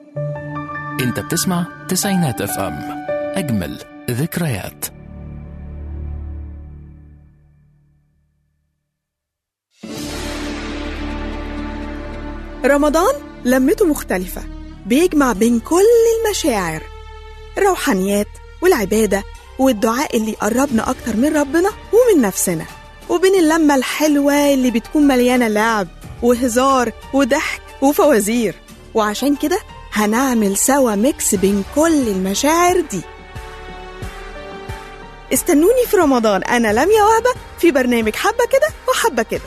انت بتسمع تسعينات اف ام اجمل ذكريات رمضان لمته مختلفة بيجمع بين كل المشاعر الروحانيات والعبادة والدعاء اللي يقربنا أكتر من ربنا ومن نفسنا وبين اللمة الحلوة اللي بتكون مليانة لعب وهزار وضحك وفوازير وعشان كده هنعمل سوا ميكس بين كل المشاعر دي استنوني في رمضان أنا لميا وهبة في برنامج حبة كده وحبة كده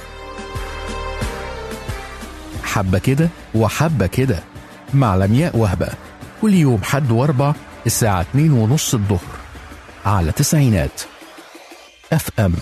حبة كده وحبة كده مع لمياء وهبة كل يوم حد واربع الساعة اتنين ونص الظهر على تسعينات اف ام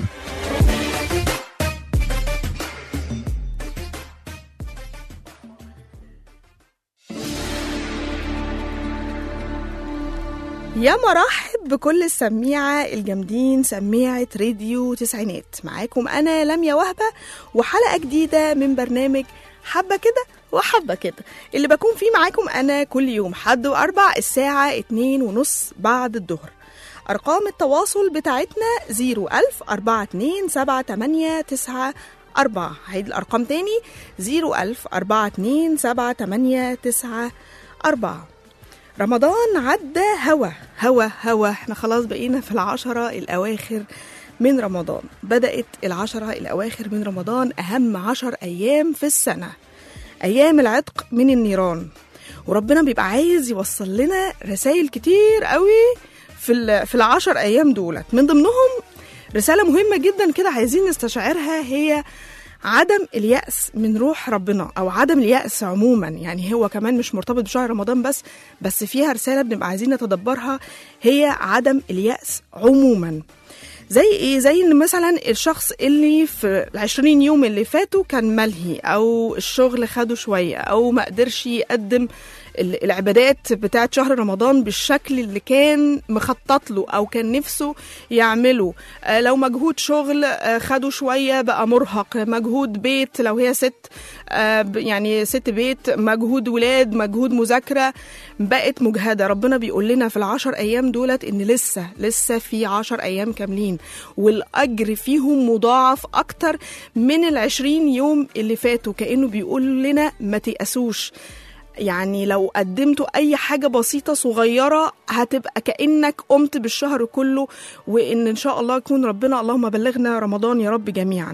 يا مرحب بكل السميعة الجامدين سميعة راديو تسعينات معاكم أنا لميا وهبة وحلقة جديدة من برنامج حبة كده وحبة كده اللي بكون فيه معاكم أنا كل يوم حد وأربع الساعة اتنين ونص بعد الظهر أرقام التواصل بتاعتنا زيرو ألف أربعة اتنين سبعة تمانية تسعة أربعة هيدي الأرقام تاني زيرو ألف أربعة اتنين سبعة تمانية تسعة أربعة رمضان عدى هوا هوا هوا احنا خلاص بقينا في العشرة الأواخر من رمضان بدأت العشرة الأواخر من رمضان أهم عشر أيام في السنة أيام العتق من النيران وربنا بيبقى عايز يوصل لنا رسائل كتير قوي في ال- في العشر أيام دولت من ضمنهم رسالة مهمة جدا كده عايزين نستشعرها هي عدم اليأس من روح ربنا أو عدم اليأس عموما يعني هو كمان مش مرتبط بشهر رمضان بس بس فيها رسالة بنبقى عايزين نتدبرها هي عدم اليأس عموما زي ايه زي ان مثلا الشخص اللي في العشرين يوم اللي فاتوا كان ملهي او الشغل خده شوية او ما قدرش يقدم ال- العبادات بتاعت شهر رمضان بالشكل اللي كان مخطط له او كان نفسه يعمله آه، لو مجهود شغل آه، خده شوية بقى مرهق مجهود بيت لو هي ست آه، ب- يعني ست بيت مجهود ولاد مجهود مذاكرة بقت مجهدة ربنا بيقول لنا في العشر أيام دولت إن لسه لسه في عشر أيام كاملين والأجر فيهم مضاعف أكتر من العشرين يوم اللي فاتوا كأنه بيقول لنا ما تيأسوش يعني لو قدمتوا اي حاجه بسيطه صغيره هتبقى كانك قمت بالشهر كله وان ان شاء الله يكون ربنا اللهم بلغنا رمضان يا رب جميعا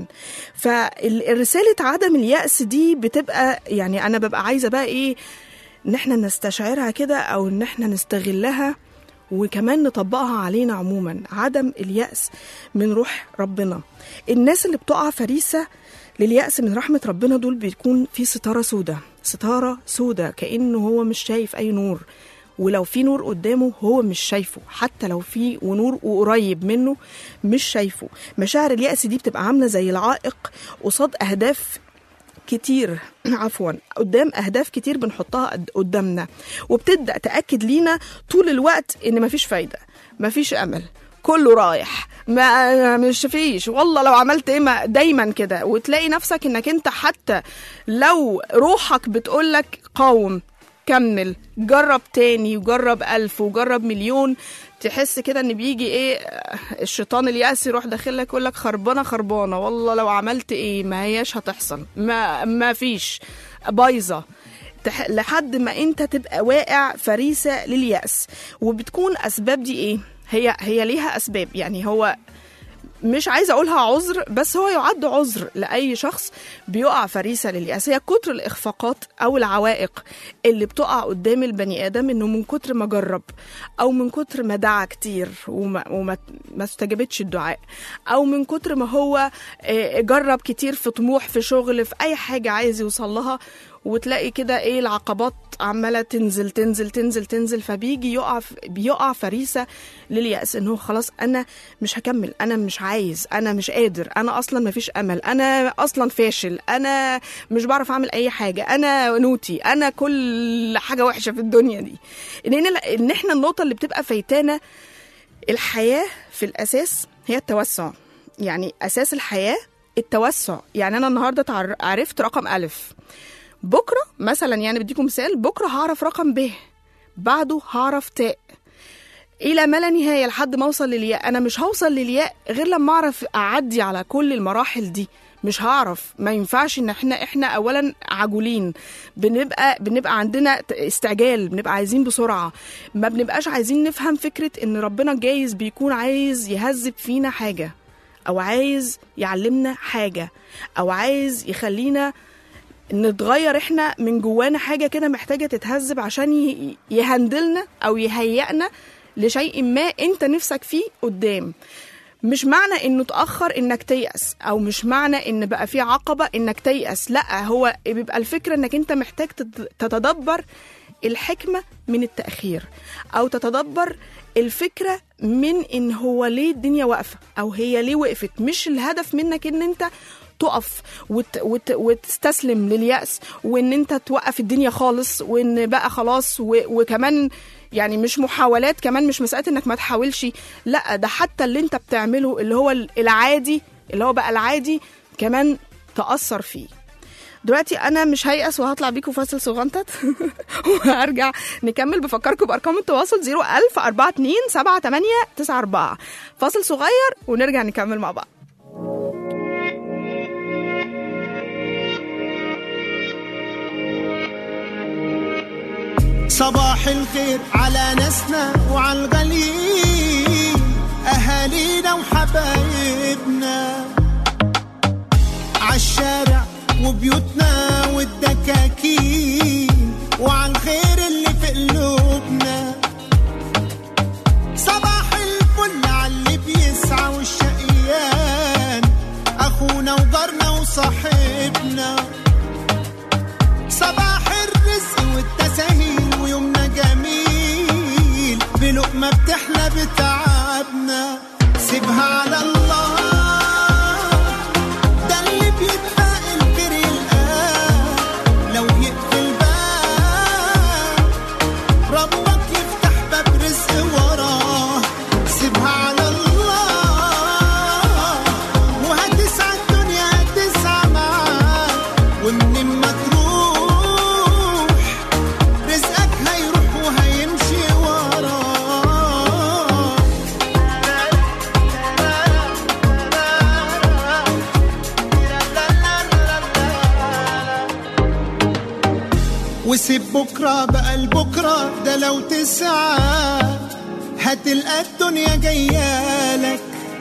فرساله عدم الياس دي بتبقى يعني انا ببقى عايزه بقى ايه ان احنا نستشعرها كده او ان احنا نستغلها وكمان نطبقها علينا عموما عدم اليأس من روح ربنا الناس اللي بتقع فريسة لليأس من رحمة ربنا دول بيكون في ستارة سودة ستارة سودة كأنه هو مش شايف أي نور ولو في نور قدامه هو مش شايفه حتى لو في ونور قريب منه مش شايفه مشاعر اليأس دي بتبقى عاملة زي العائق قصاد أهداف كتير عفوا قدام اهداف كتير بنحطها قد- قدامنا وبتبدا تاكد لينا طول الوقت ان مفيش فايده مفيش امل كله رايح ما مش فيش والله لو عملت ايه ما- دايما كده وتلاقي نفسك انك انت حتى لو روحك بتقولك قاوم كمل جرب تاني وجرب ألف وجرب مليون تحس كده ان بيجي ايه الشيطان اليأس يروح داخلك يقول لك خربانه خربانه والله لو عملت ايه ما هياش هتحصل ما ما فيش بايظه تح- لحد ما انت تبقى واقع فريسه لليأس وبتكون اسباب دي ايه هي هي ليها اسباب يعني هو مش عايزه اقولها عذر بس هو يعد عذر لاي شخص بيقع فريسه للياس هي كتر الاخفاقات او العوائق اللي بتقع قدام البني ادم انه من كتر ما جرب او من كتر ما دعا كتير وما, وما ما استجابتش الدعاء او من كتر ما هو آه، جرب كتير في طموح في شغل في اي حاجه عايز يوصل لها وتلاقي كده ايه العقبات عماله تنزل تنزل تنزل تنزل فبيجي يقع بيقع فريسه لليأس ان هو خلاص انا مش هكمل انا مش عايز انا مش قادر انا اصلا ما فيش امل انا اصلا فاشل انا مش بعرف اعمل اي حاجه انا نوتي انا كل حاجه وحشه في الدنيا دي ان ان احنا النقطه اللي بتبقى فايتانا الحياه في الاساس هي التوسع يعني اساس الحياه التوسع يعني انا النهارده تعر- عرفت رقم الف بكره مثلا يعني بديكم مثال بكره هعرف رقم ب بعده هعرف تاء الى ما لا نهايه لحد ما اوصل للياء انا مش هوصل للياء غير لما اعرف اعدي على كل المراحل دي مش هعرف ما ينفعش ان احنا احنا اولا عجولين بنبقى بنبقى عندنا ت- استعجال بنبقى عايزين بسرعه ما بنبقاش عايزين نفهم فكره ان ربنا جايز بيكون عايز يهذب فينا حاجه او عايز يعلمنا حاجه او عايز يخلينا نتغير احنا من جوانا حاجه كده محتاجه تتهذب عشان ي- يهندلنا او يهيئنا لشيء ما انت نفسك فيه قدام مش معنى انه اتاخر انك تيأس او مش معنى ان بقى في عقبه انك تيأس لا هو بيبقى الفكره انك انت محتاج تت- تتدبر الحكمه من التاخير او تتدبر الفكره من ان هو ليه الدنيا واقفه او هي ليه وقفت مش الهدف منك ان انت تقف وت... وت... وتستسلم لليأس وان انت توقف الدنيا خالص وان بقى خلاص و... وكمان يعني مش محاولات كمان مش مسألة انك ما تحاولش لا ده حتى اللي انت بتعمله اللي هو العادي اللي هو بقى العادي كمان تأثر فيه دلوقتي انا مش هيأس وهطلع بيكم فاصل صغنطت وهرجع نكمل بفكركم بارقام التواصل 01000 42 78 94 فاصل صغير ونرجع نكمل مع بعض صباح الخير على ناسنا وعلى الغاليين أهالينا وحبايبنا عالشارع وبيوتنا والدكاكين وعلى الخير اللي في قلوبنا صباح الفل على اللي بيسعى والشقيان أخونا وجارنا وصاحبنا صباح الرزق والتساهيل ويومنا جميل بلقمة بتحلى بتعبنا سيبها على الله ده اللي بيدفع الخير يلقاه لو يقفل باب ربك يفتح باب رزق وراه سيبها على الله وهتسعى الدنيا هتسعى معاك ومن ما تروح رزقك هيروح وهيمشي وراك وسيب بكرة بقى لبكرة ده لو تسعى هتلقى الدنيا جايالك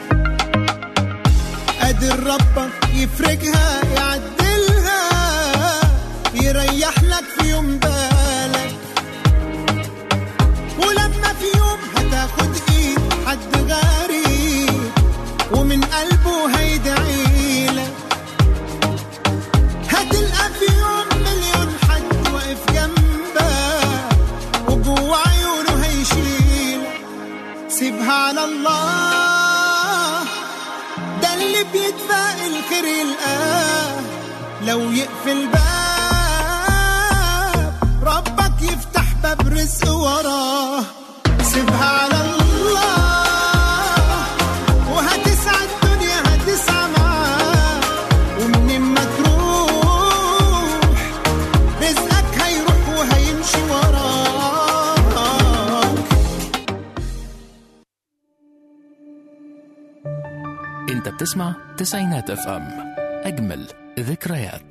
قادر ربك يفرجها يعدلها يريح لك في يوم بالك ولما في يوم هتاخد ايد حد غريب ومن قلبه هيدعيلك هتلقى في يوم مليون حد واقف جنبك وجوه عيونه هيشيلك سيبها على الله ده اللي بيدفع الخير يلقاه لو يقفل باب ربك يفتح باب رزق وراه سيبها على الله وهتسعى الدنيا هتسعى معاه ومن ما تروح رزقك هيروح وهيمشي وراك انت بتسمع تسعينات اف ام اجمل ذكريات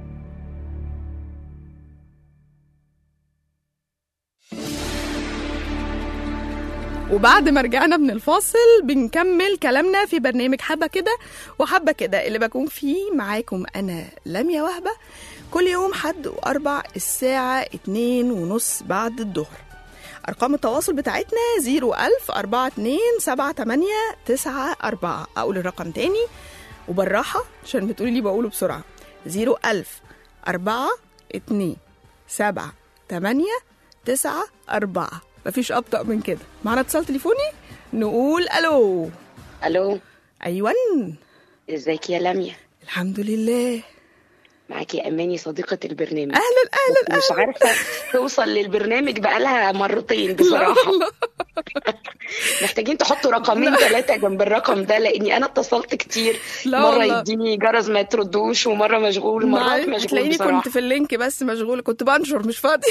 وبعد ما رجعنا من الفاصل بنكمل كلامنا في برنامج حبة كده وحبة كده اللي بكون فيه معاكم أنا لميا وهبة كل يوم حد وأربع الساعة اتنين ونص بعد الظهر أرقام التواصل بتاعتنا زيرو ألف أربعة اتنين سبعة تمانية تسعة أربعة أقول الرقم تاني وبالراحة عشان بتقولي لي بقوله بسرعة زيرو ألف أربعة اتنين سبعة تمانية تسعة أربعة مفيش أبطأ من كده معنا اتصال تليفوني نقول ألو الو أيوان ازيك يا لميا الحمد لله معاكي اماني صديقه البرنامج أهلا أهلا مش عارفه توصل للبرنامج بقالها مرتين بصراحه والله. محتاجين تحطوا رقمين ثلاثة جنب الرقم ده لأني أنا اتصلت كتير لا مرة والله. يديني جرس ما تردوش ومرة مشغول مرات معلش، مشغول هتلاقيني بصراحة كنت في اللينك بس مشغولة كنت بنشر مش فاضية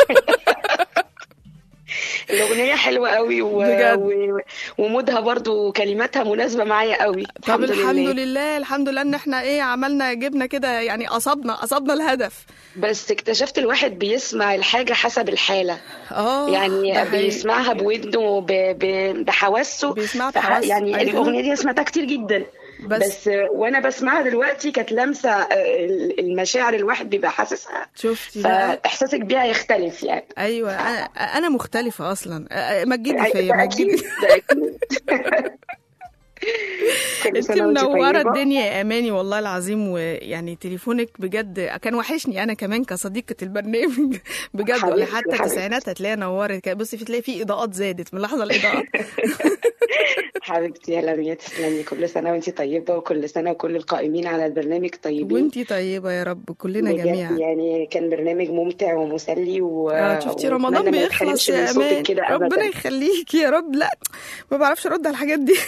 الأغنية حلوة قوي و... بجد. و... ومودها برضو كلماتها مناسبة معايا قوي طب الحمد لله الحمد لله ان احنا ايه عملنا جبنا كده يعني قصبنا قصبنا الهدف بس اكتشفت الواحد بيسمع الحاجة حسب الحالة اه ده يعني حقيقي. بيسمعها بودنه ب... ب... بحواسه بيسمعها فح- بحواسه. يعني أيوة. الأغنية دي أنا سمعتها كتير جدا بس- بس, بس وانا بسمعها دلوقتي كانت لامسه آه، المشاعر الواحد بيبقى حاسسها شفتي بقى فاحساسك بيها يختلف يعني ايوه انا انا مختلفه اصلا أ- مجدي ده فيا اكيد مجدي ده اكيد كل انت سنة وانت منوره طيبة. الدنيا يا اماني والله العظيم ويعني تليفونك بجد كان وحشني انا كمان كصديقه البرنامج بجد حبيبتي، ولا حتى حبيبتي. التسعينات هتلاقيها نورت كده بصي في تلاقي في اضاءات زادت من لحظه الاضاءات حبيبتي يا لميا تسلمي كل سنه وانت طيبه وكل سنه وكل القائمين على البرنامج طيبين وانتي طيبه يا رب كلنا بجد جميعا يعني كان برنامج ممتع ومسلي و اه شفتي وأتمنى رمضان ما بيخلص يتحرمش من يا صوتك امان كده ربنا ابدا يخليك يا رب لا ما بعرفش ارد على الحاجات دي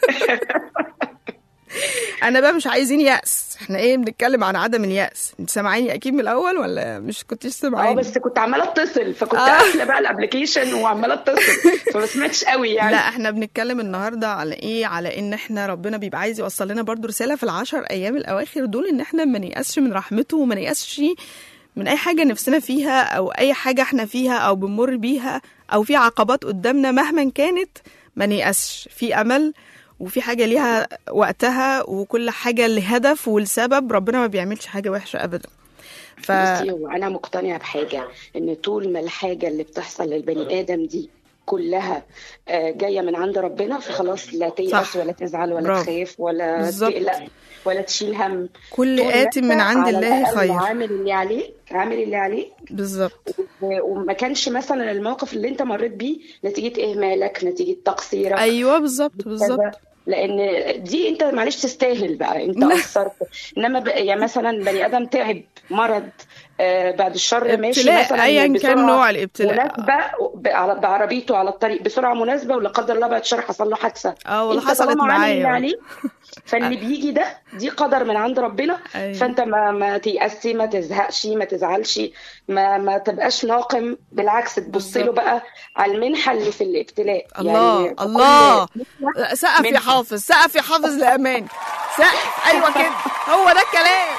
انا بقى مش عايزين يأس احنا ايه بنتكلم عن عدم اليأس انت سامعيني اكيد من الاول ولا مش كنتش اه سامعيني بس كنت عماله اتصل فكنت آه. قافله بقى الابلكيشن وعماله اتصل فما سمعتش قوي يعني لا احنا بنتكلم النهارده على ايه على ان احنا ربنا بيبقى عايز يوصل لنا برضو رساله في العشر ايام الاواخر دول ان احنا ما نيأسش من رحمته وما نيأسش من اي حاجه نفسنا فيها او اي حاجه احنا فيها او بنمر بيها او في عقبات قدامنا مهما كانت ما نيأسش في امل وفي حاجه ليها وقتها وكل حاجه لهدف ولسبب ربنا ما بيعملش حاجه وحشه ابدا ف بصي هو انا مقتنعه بحاجه ان طول ما الحاجه اللي بتحصل للبني ادم دي كلها آه، جايه من عند ربنا فخلاص لا صح. تيأس ولا تزعل ولا برافو. تخاف ولا بالظبط. تقلق ولا تشيل هم كل طول ما آت من أنت عند على الله الأقل خير عامل اللي عليك عامل اللي عليك بالظبط و- وما كانش مثلا الموقف اللي انت مريت بيه نتيجه اهمالك نتيجه تقصيرك ايوه بالظبط كذا. بالظبط لان دي انت معلش تستاهل بقى انت قصرت انما ب- يعني مثلا بني ادم تعب مرض آه بعد الشر ماشي ابتلاء مثلا ايا كان بسرعة نوع الابتلاء مناسبه ب- على- بعربيته على الطريق بسرعه مناسبه ولا قدر الله بعد الشر حصل له حادثه اه والله انت حصلت طالما عامل معايا اللي عليك فاللي بيجي ده دي قدر من عند ربنا أيوة. فانت ما ما تيأسي ما تزهقش ما تزعلش ما ما تبقاش ناقم بالعكس تبص له بالظبط. بقى على المنحه اللي في الابتلاء الله يعني كل الله منحة لا، سقف يا منها. حافظ سقف يا حافظ لامان سقف ايوه كده هو ده الكلام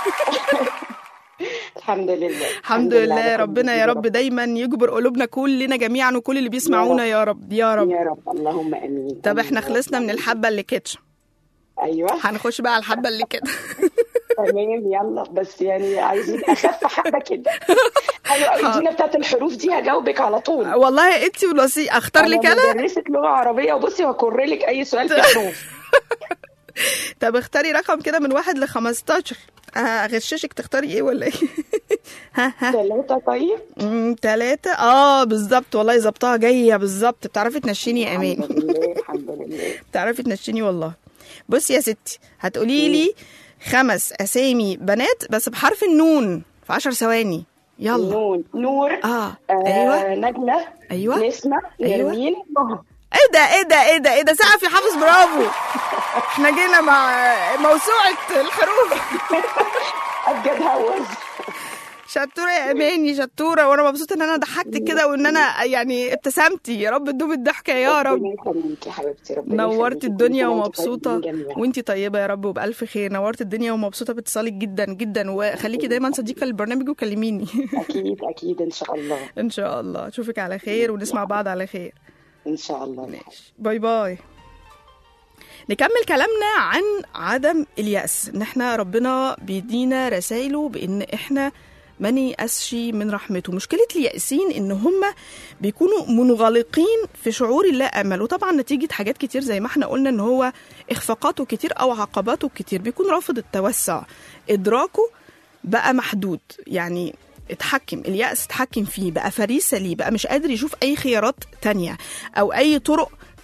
الحمد لله الحمد على لله كل ربنا شيء يا رب دايما يجبر قلوبنا كلنا جميعا وكل اللي بيسمعونا يا رب يا رب يا رب اللهم امين طب آمين احنا يا رب. خلصنا من الحبه اللي كتش ايوه هنخش بقى على الحبه اللي كده تمام يلا بس يعني عايزين اخف حبه كده حلو قوي ادينا بتاعت الحروف دي هجاوبك على طول والله انت والوسيء اختار لك انا مدرسة لغة عربية وبصي وهكرر لك أي سؤال في الحروف طب اختاري رقم كده من واحد ل 15 اغششك تختاري ايه ولا ايه ها ها ثلاثة طيب امم ثلاثة اه بالظبط والله ظبطها جاية بالظبط بتعرفي تنشيني يا امان الحمد لله الحمد لله بتعرفي تنشيني والله بصي يا ستي هتقولي لي خمس اسامي بنات بس بحرف النون في عشر ثواني يلا نون نور اه ايوه نجلة أيوة. نسمة أيوة. نرمين نهى ايه ده ايه ده ايه ده ايه ده سقف يا حافظ برافو احنا جينا مع موسوعة الحروف أبجد هوز شطورة يا اماني شطورة وانا مبسوطة ان انا ضحكتك كده وان انا يعني ابتسمتي يا رب تدوم الضحكة يا رب ربنا يخليكي يا حبيبتي ربنا نورت يخليكي. الدنيا كل سنة وانتم ومبسوطة طيبين جميعاً. وانتي طيبة يا رب وبألف خير نورت الدنيا ومبسوطة باتصالك جدا جدا وخليكي دايما صديقة للبرنامج وكلميني أكيد أكيد إن شاء الله ان شاء الله اشوفك على خير ونسمع بعض على خير إن شاء الله باي باي نكمل كلامنا عن عدم اليأس ان احنا ربنا بيدينا رسائله بان احنا ما نيأسش من رحمته مشكلة اليأسين ان هم بيكونوا منغلقين في شعور اللا امل وطبعا نتيجة حاجات كتير زي ما احنا قلنا ان هو اخفاقاته كتير او عقباته كتير بيكون رافض التوسع ادراكه بقى محدود يعني اتحكم اليأس اتحكم فيه بقى فريسة ليه بقى مش قادر يشوف أي خيارات تانية أو أي طرق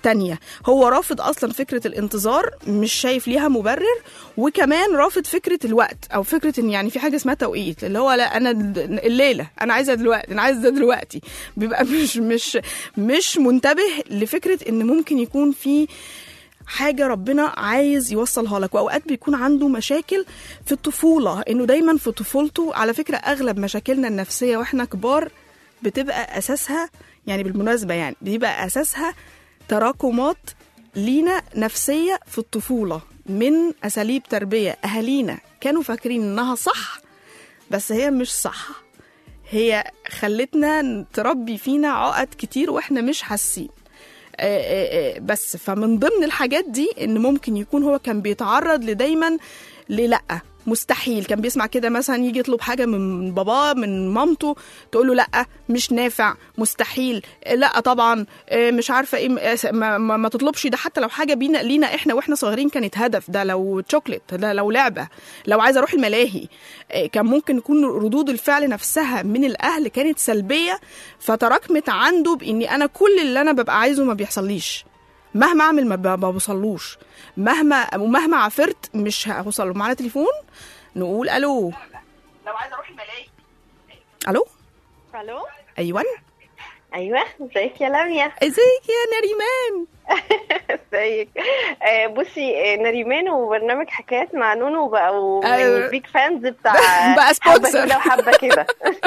التانية هو رافض اصلا فكره الانتظار مش شايف ليها مبرر وكمان رافض فكره الوقت او فكره ان يعني في حاجه اسمها توقيت اللي هو لا انا د- الليله انا عايزه دلوقتي انا عايزه ده دلوقتي بيبقى مش مش مش منتبه لفكره ان ممكن يكون في حاجة ربنا عايز يوصلها لك وأوقات بيكون عنده مشاكل في الطفولة إنه دايما في طفولته على فكرة أغلب مشاكلنا النفسية وإحنا كبار بتبقى أساسها يعني بالمناسبة يعني بيبقى أساسها تراكمات لينا نفسية في الطفولة من أساليب تربية أهالينا كانوا فاكرين إنها صح بس هي مش صح هي خلتنا تربي فينا عقد كتير واحنا مش حاسين آه، آه، آه، بس فمن ضمن الحاجات دي ان ممكن يكون هو كان بيتعرض لدايما للا مستحيل كان بيسمع كده مثلا يجي يطلب حاجه من باباه من مامته تقول له لا مش نافع مستحيل آه، لا طبعا آه، مش عارفه ايه آه، ما, ما, ما تطلبش ده حتى لو حاجه بينا لينا احنا واحنا صغيرين كانت هدف ده لو تشوكلت ده لو لعبه لو عايزه اروح الملاهي آه، كان ممكن يكون ردود الفعل نفسها من الاهل كانت سلبيه فتراكمت عنده باني انا كل اللي انا ببقى عايزه ما بيحصليش مهما اعمل ما ب- ما بوصلوش مهما ومهما عافرت مش هوصل له معانا تليفون نقول الو لو عايزه اروح الملاهي الو الو ايوه ايوه ازيك يا لميا ازيك يا نريمان ازيك آه بصي آه نريمان وبرنامج حكايات مع نونو بقوا أيوة. من البيج فانز بتاع بقى حبه sponsor. كده وحبه كده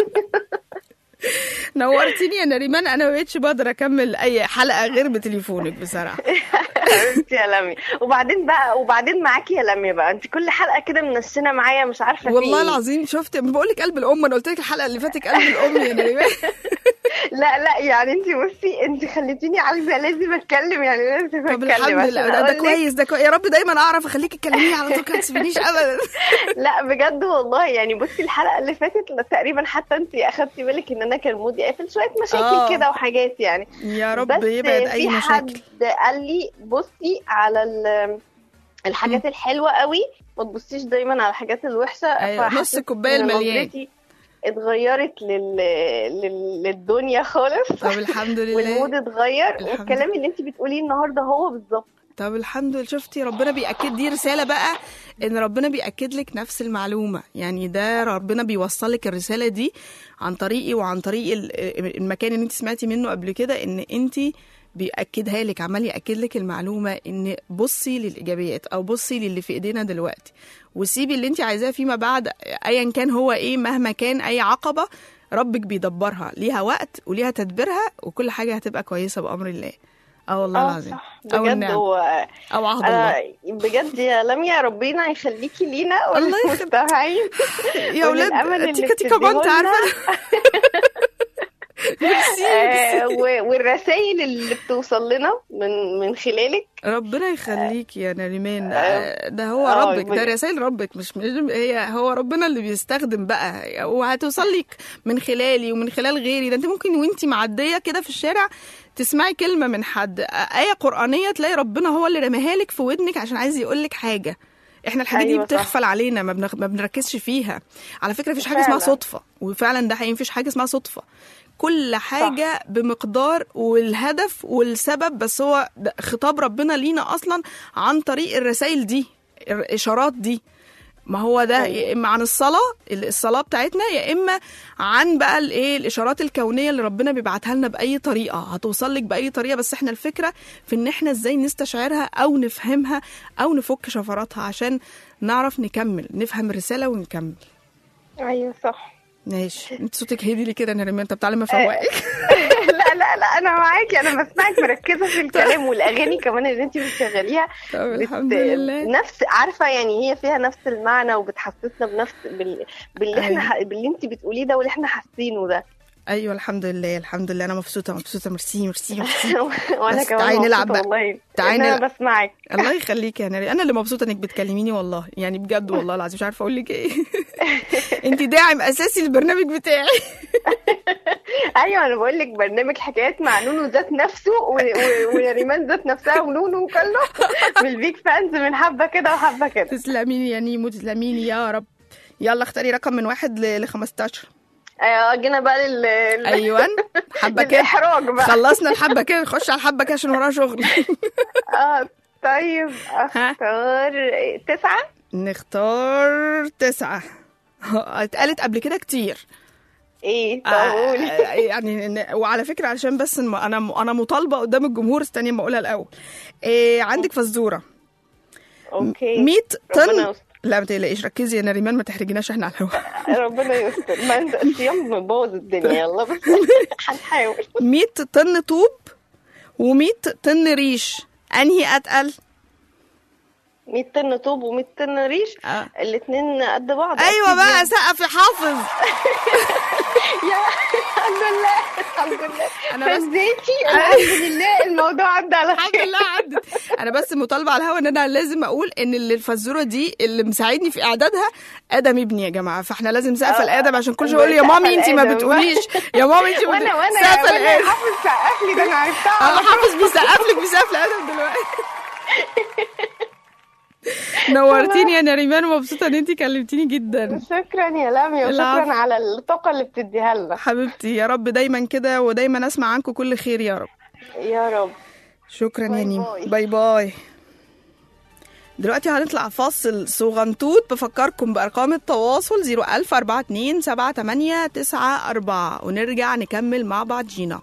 نورتيني يا نريمان انا ما بقتش بقدر اكمل اي حلقه غير بتليفونك بصراحه حبيبتي يا لميا وبعدين بقى وبعدين معاكي يا لميا بقى انت كل حلقه كده منشنه معايا مش عارفه في والله إيه. العظيم شفت بقول لك قلب الام انا قلت لك الحلقه اللي فاتت قلب الام يا نريمان لا لا يعني انت بصي انت خليتيني عايزه لازم اتكلم يعني لازم طب اتكلم الحمد عشان لله ده, ده أقول لك- كويس ده كويس. يا رب دايما اعرف اخليكي تكلميني على طول ما تسيبنيش ابدا لا بجد والله يعني بصي الحلقه اللي فاتت تقريبا حتى انت اخدتي بالك ان انا كان مودي قافل شويه مشاكل آه. كده وحاجات يعني يا رب بس يبعد اي في مشاكل حد قال لي بصي على ال- الحاجات الحلوه قوي ما تبصيش دايما على الحاجات الوحشه أيوة، نص فحسيت الكوباية إن المليان. نظرتي اتغيرت لل... لل... للدنيا خالص طب الحمد لله والمود اتغير الحمد والكلام اللي انت بتقوليه النهارده هو بالظبط طب الحمد لله شفتي ربنا بيأكد دي رسالة بقى ان ربنا بيأكد لك نفس المعلومة يعني ده ربنا بيوصلك الرسالة دي عن طريقي وعن طريق ال- المكان اللي انت سمعتي منه قبل كده ان انت بيأكدها لك عمال يأكد لك المعلومة ان بصي للإيجابيات او بصي للي في ايدينا دلوقتي وسيبي اللي انت عايزاه فيما بعد ايا كان هو ايه مهما كان اي عقبة ربك بيدبرها ليها وقت وليها تدبيرها وكل حاجة هتبقى كويسة بأمر الله اه والله اه العظيم صح او بجد النعم هو او عهد الله انا بجد يا لميا ربنا يخليكي لينا الله يخليك. والمستمعين يا اولاد وللأمل اللي تيكا تيكا بانت بتديهولنا. عارفه ميرسي آه، ميرسي. و- والرسائل اللي بتوصل لنا من من خلالك ربنا يخليك يا نريمان آه، آه، ده هو آه، ربك ده بجد. رسائل ربك مش مش- هي هو ربنا اللي بيستخدم بقى وهتوصل لك من خلالي ومن خلال غيري ده انت ممكن وانت معديه كده في الشارع تسمعي كلمه من حد آه، ايه قرانيه تلاقي ربنا هو اللي رماها لك في ودنك عشان عايز يقول لك حاجه احنا الحاجات أيوة دي صح. بتغفل علينا ما, بنخ... ما بنركزش فيها على فكره مفيش حاجه اسمها فعلا. صدفه وفعلا ده حقيقي مفيش حاجه اسمها صدفه كل حاجة بمقدار والهدف والسبب بس هو ده خطاب ربنا لينا أصلا عن طريق الرسائل دي الإشارات دي ما هو ده يا إما عن الصلاة الصلاة بتاعتنا يا إما عن بقى الإيه الإشارات الكونية اللي ربنا بيبعتها لنا بأي طريقة هتوصل لك بأي طريقة بس إحنا الفكرة في إن إحنا إزاي نستشعرها أو نفهمها أو نفك شفراتها عشان نعرف نكمل نفهم الرسالة ونكمل ايوه صح ماشي انت صوتك هدي لي كده يا نريمان طب تعالى ما افوقك لا لا لا انا معاكي انا بسمعك مركزه في الكلام والاغاني كمان اللي انت بتشغليها طب بت- الحمد لله نفس عارفه يعني هي فيها نفس المعنى وبتحسسنا بنفس بال... باللي احنا ح... باللي انت بتقوليه ده واللي احنا حاسينه ده ايوه الحمد لله الحمد لله انا مبسوطه مبسوطه ميرسي ميرسي ميرسي وانا بس كمان تعالي مبسوطة نلعب بقى. والله تعالي إن انا نلعب. بسمعك الله يخليك يا ناري انا اللي مبسوطه انك بتكلميني والله يعني بجد والله العظيم مش عارفه اقول لك ايه انت داعم اساسي للبرنامج بتاعي ايوه انا بقول لك برنامج حكايات مع نونو ذات نفسه و... و... وريمان ذات نفسها ونونو كله بالبيج فانز من حبه كده وحبه كده تسلميني يا نيمو تسلميني يا رب يلا اختاري رقم من واحد ل 15 آه، جينا بقى لل لل- ايوه حبه كده للإحراج بقى خلصنا الحبه كده نخش على الحبه كده عشان وراها شغل اه طيب اختار تسعة نختار تسعة اتقالت قبل كده كتير ايه طب آه، قولي يعني ن- وعلى فكرة علشان بس إن انا انا مطالبة قدام الجمهور استني اما اقولها الاول إيه عندك فزورة اوكي 100 ربنا طن يستر. لا ما تقلقيش ركزي يا نريمان ما تحرجيناش احنا على الهوا ربنا يستر ما انت الصيام مبوظ الدنيا يلا بس هنحاول 100 طن طوب و100 طن ريش انهي اتقل 100 طن طوب و100 طن ريش آه. الاثنين قد بعض ايوه أكيد بقى يعني. سقف حافظ يا الحمد لله الحمد لله أنا بس- فزيتي الحمد لله الموضوع عدى على الحمد خير لله عدت انا بس مطالبه على الهوا ان انا لازم اقول ان اللي الفزوره دي اللي مساعدني في اعدادها ادم ابني يا جماعه فاحنا لازم سقف آه. الادم عشان كل شويه يقول لي يا سقف مامي انت ما الآدم. بتقوليش يا مامي انت ما وانا بتقوليش وانا سقف وانا الادم حافظ سقف لي ده انا عرفتها اه على طول. حافظ بيسقف لك بيسقف الادم دلوقتي نورتيني يا نريمان ومبسوطه ان انت كلمتيني جدا شكرا يا لميا العفو. وشكرا على الطاقة اللي بتديها لنا حبيبتي يا رب دايما كده ودايما اسمع عنكم كل خير يا رب يا رب شكرا يا باي نيم باي. باي باي دلوقتي هنطلع فاصل صغنطوط بفكركم بأرقام التواصل 010427894 ونرجع نكمل مع بعض جينا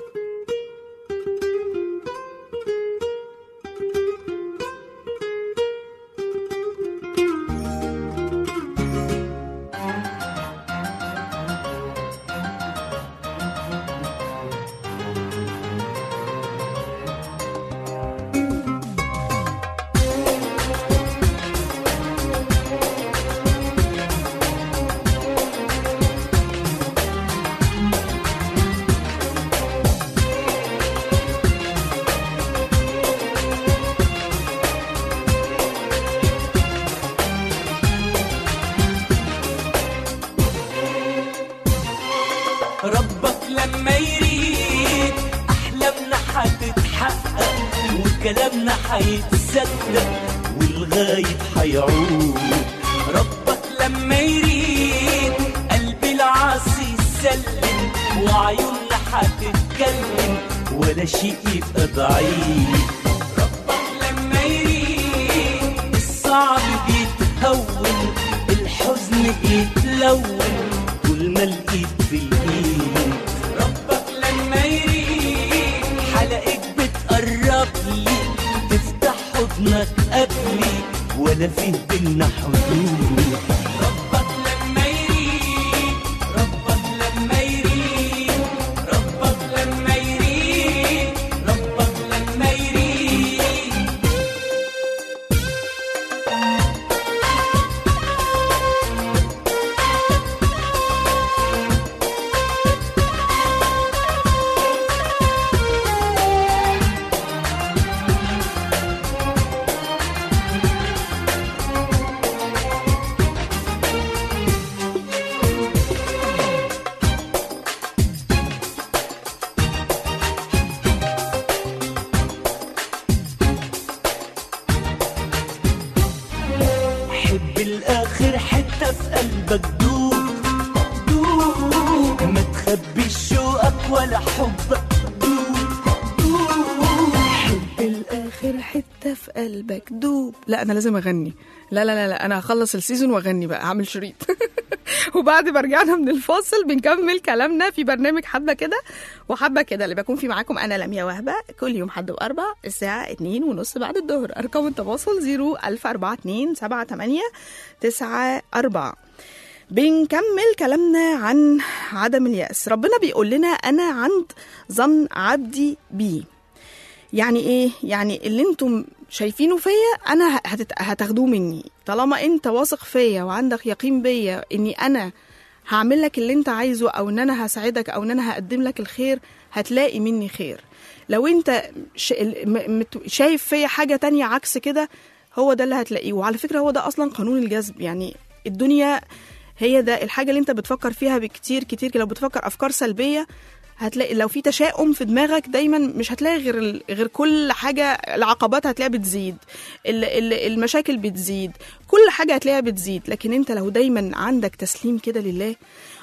ربك لما يريد احلامنا هتتحقق وكلامنا هيتصدق والغايب هيعود ربك لما يريد قلبي العاصي يسلم وعيوننا هتتكلم ولا شيء يبقى ضعيف ربك لما يريد الصعب بيتهون الحزن بيتلون طول ما الايد في الايد ربك لما يريد حلقك بتقرب لي تفتح حضنك قبلي ولا فيه بينا حدود ربك لما يريد ربك لما يريد ربك لما يريد ربك لما يريد حب الاخر حتة في قلبك دوب دوب ما تخبيش شوقك ولا حبك دوب دوب حب الاخر حته في قلبك دوب لا انا لازم اغني لا لا لا لا انا هخلص السيزون واغني بقى هعمل شريط وبعد ما رجعنا من الفاصل بنكمل كلامنا في برنامج حبه كده وحبه كده اللي بكون فيه معاكم انا لميا وهبه كل يوم حد واربع الساعه 2 ونص بعد الظهر ارقام التواصل 01042 78 94 بنكمل كلامنا عن عدم اليأس ربنا بيقول لنا أنا عند ظن عبدي بي يعني ايه يعني اللي انتم شايفينه فيا انا هتت... هتاخدوه مني طالما انت واثق فيا وعندك يقين بيا اني انا هعمل لك اللي انت عايزه او ان انا هساعدك او ان انا هقدم لك الخير هتلاقي مني خير لو انت ش... م... مت- شايف فيا حاجة تانية عكس كده هو ده اللي هتلاقيه وعلى فكرة هو ده اصلا قانون الجذب يعني الدنيا هي ده الحاجة اللي انت بتفكر فيها بكتير كتير لو بتفكر افكار سلبية هتلاقي لو في تشاؤم في دماغك دايما مش هتلاقي غير ال- غير كل حاجه العقبات هتلاقيها بتزيد ال- ال- المشاكل بتزيد كل حاجه هتلاقيها بتزيد لكن انت لو دايما عندك تسليم كده لله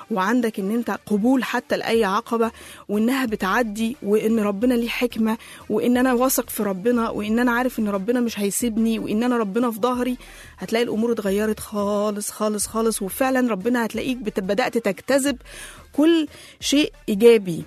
وعندك ان انت قبول حتى لاي عقبه وانها بتعدي وان ربنا ليه حكمه وان انا واثق في ربنا وان انا عارف ان ربنا مش هيسيبني وان انا ربنا في ظهري هتلاقي الامور اتغيرت خالص خالص خالص وفعلا ربنا هتلاقيك بت- بدات تجتذب كل شيء ايجابي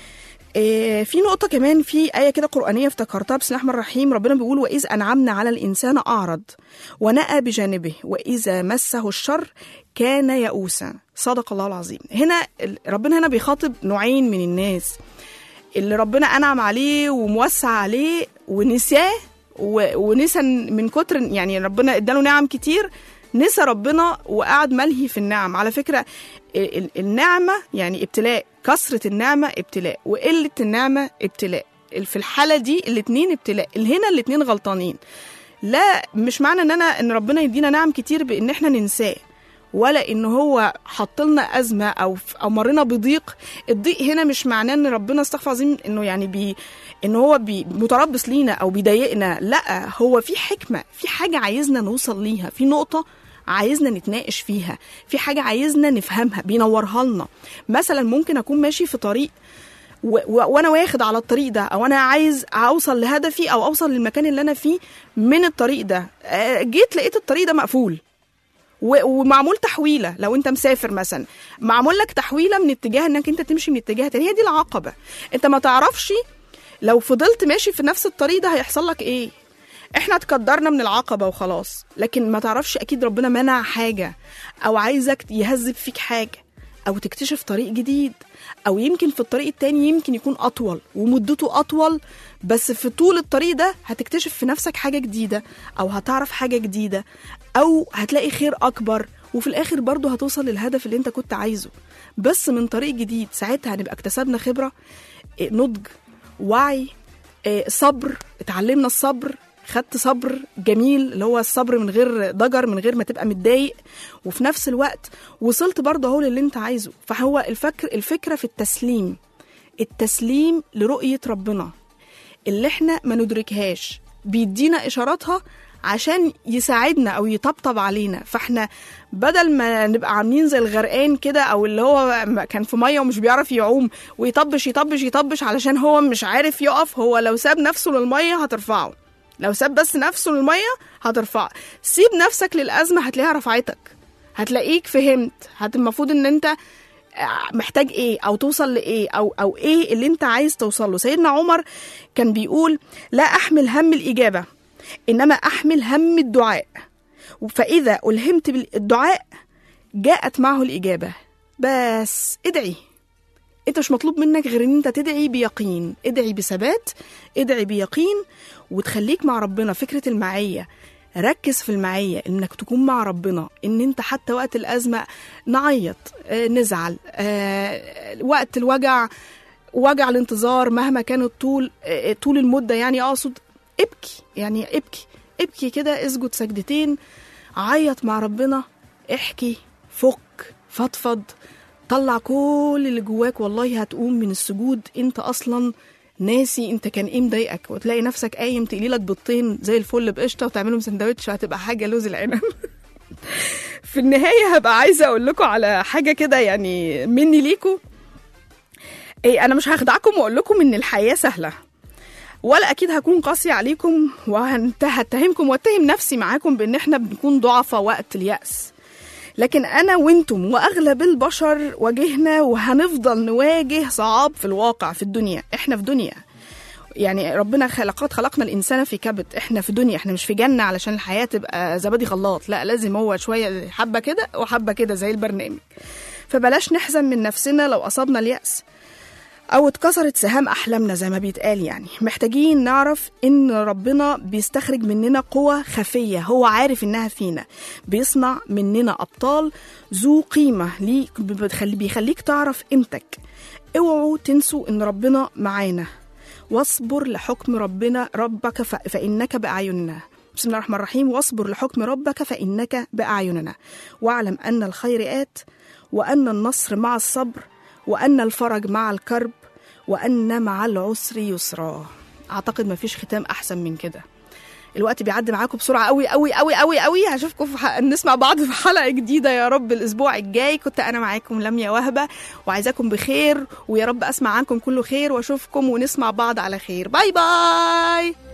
آه، في نقطة كمان في آية كده قرآنية افتكرتها بسم الله الرحمن الرحيم ربنا بيقول وإذ أنعمنا على الإنسان أعرض ونأى بجانبه وإذا مسه الشر كان يئوسا صدق الله العظيم هنا ال- ربنا هنا بيخاطب نوعين من الناس اللي ربنا أنعم عليه وموسع عليه ونساه و- ونسى من كتر يعني ربنا اداله نعم كتير نسى ربنا وقعد ملهي في النعم على فكرة ال- ال- النعمة يعني ابتلاء كثرة النعمة ابتلاء وقلة النعمة ابتلاء في الحالة دي الاتنين ابتلاء هنا الاتنين غلطانين لا مش معنى ان انا ان ربنا يدينا نعم كتير بان احنا ننساه ولا ان هو حط لنا ازمه او او مرينا بضيق الضيق هنا مش معناه ان ربنا استغفر عظيم انه يعني بي ان هو بي متربص لينا او بيضايقنا لا هو في حكمه في حاجه عايزنا نوصل ليها في نقطه عايزنا نتناقش فيها في حاجه عايزنا نفهمها بينورها لنا مثلا ممكن اكون ماشي في طريق و- و- وانا واخد على الطريق ده او انا عايز اوصل لهدفي او اوصل للمكان اللي انا فيه من الطريق ده آه، جيت لقيت الطريق ده مقفول و- ومعمول تحويله لو انت مسافر مثلا معمول لك تحويله من اتجاه انك انت تمشي من اتجاه تاني هي دي العقبه انت ما تعرفش لو فضلت ماشي في نفس الطريق ده هيحصل لك ايه احنا اتقدرنا من العقبه وخلاص لكن ما تعرفش اكيد ربنا منع حاجه او عايزك يهذب فيك حاجه او تكتشف طريق جديد او يمكن في الطريق التاني يمكن يكون اطول ومدته اطول بس في طول الطريق ده هتكتشف في نفسك حاجه جديده او هتعرف حاجه جديده او هتلاقي خير اكبر وفي الاخر برضه هتوصل للهدف اللي انت كنت عايزه بس من طريق جديد ساعتها هنبقى اكتسبنا خبره إيه، نضج وعي إيه، صبر اتعلمنا الصبر خدت صبر جميل اللي هو الصبر من غير ضجر من غير ما تبقى متضايق وفي نفس الوقت وصلت برضه اهو للي انت عايزه فهو الفكر الفكره في التسليم التسليم لرؤيه ربنا اللي احنا ما ندركهاش بيدينا اشاراتها عشان يساعدنا او يطبطب علينا فاحنا بدل ما نبقى عاملين زي الغرقان كده او اللي هو كان في ميه ومش بيعرف يعوم ويطبش يطبش يطبش علشان هو مش عارف يقف هو لو ساب نفسه للميه هترفعه لو ساب بس نفسه للميه هترفعه سيب نفسك للازمه هتلاقيها رفعتك هتلاقيك فهمت هت المفروض ان انت محتاج ايه او توصل لايه او او ايه اللي انت عايز توصل له سيدنا عمر كان بيقول لا احمل هم الاجابه انما احمل هم الدعاء فاذا الهمت بالدعاء جاءت معه الاجابه بس ادعي انت مش مطلوب منك غير ان انت تدعي بيقين ادعي بثبات ادعي بيقين وتخليك مع ربنا فكره المعيه ركز في المعية انك تكون مع ربنا ان انت حتى وقت الازمة نعيط آه، نزعل آه، وقت الوجع وجع الانتظار مهما كان الطول آه، طول المدة يعني اقصد ابكي يعني ابكي ابكي كده اسجد سجدتين عيط مع ربنا احكي فك فضفض طلع كل اللي جواك والله هتقوم من السجود انت اصلا ناسي انت كان ايه مضايقك وتلاقي نفسك قايم تقلي لك بيضتين زي الفل بقشطه وتعملهم سندوتش وهتبقى حاجه لوز العنب في النهايه هبقى عايزه اقول لكم على حاجه كده يعني مني ليكم ايه انا مش هخدعكم واقول لكم ان الحياه سهله ولا اكيد هكون قاسي عليكم وهتهمكم واتهم نفسي معاكم بان احنا بنكون ضعفة وقت اليأس لكن انا وانتم واغلب البشر واجهنا وهنفضل نواجه صعاب في الواقع في الدنيا احنا في دنيا يعني ربنا خلقات خلقنا الانسان في كبد احنا في دنيا احنا مش في جنه علشان الحياه تبقى زبادي خلاط لا لازم هو شويه حبه كده وحبه كده زي البرنامج فبلاش نحزن من نفسنا لو اصابنا اليأس او اتكسرت سهام احلامنا زي ما بيتقال يعني محتاجين نعرف ان ربنا بيستخرج مننا قوة خفية هو عارف انها فينا بيصنع مننا ابطال ذو قيمة ليك بتخلي بيخليك تعرف قيمتك اوعوا تنسوا ان ربنا معانا واصبر لحكم ربنا ربك ف... فانك باعيننا بسم الله الرحمن الرحيم واصبر لحكم ربك فانك باعيننا واعلم ان الخير ات وان النصر مع الصبر وأن الفرج مع الكرب وأن مع العسر يسرا أعتقد مفيش ختام أحسن من كده الوقت بيعدي معاكم بسرعه قوي قوي قوي قوي قوي هشوفكم في ح... نسمع بعض في حلقه جديده يا رب الاسبوع الجاي كنت انا معاكم لميا وهبه وعايزاكم بخير ويا رب اسمع عنكم كله خير واشوفكم ونسمع بعض على خير باي باي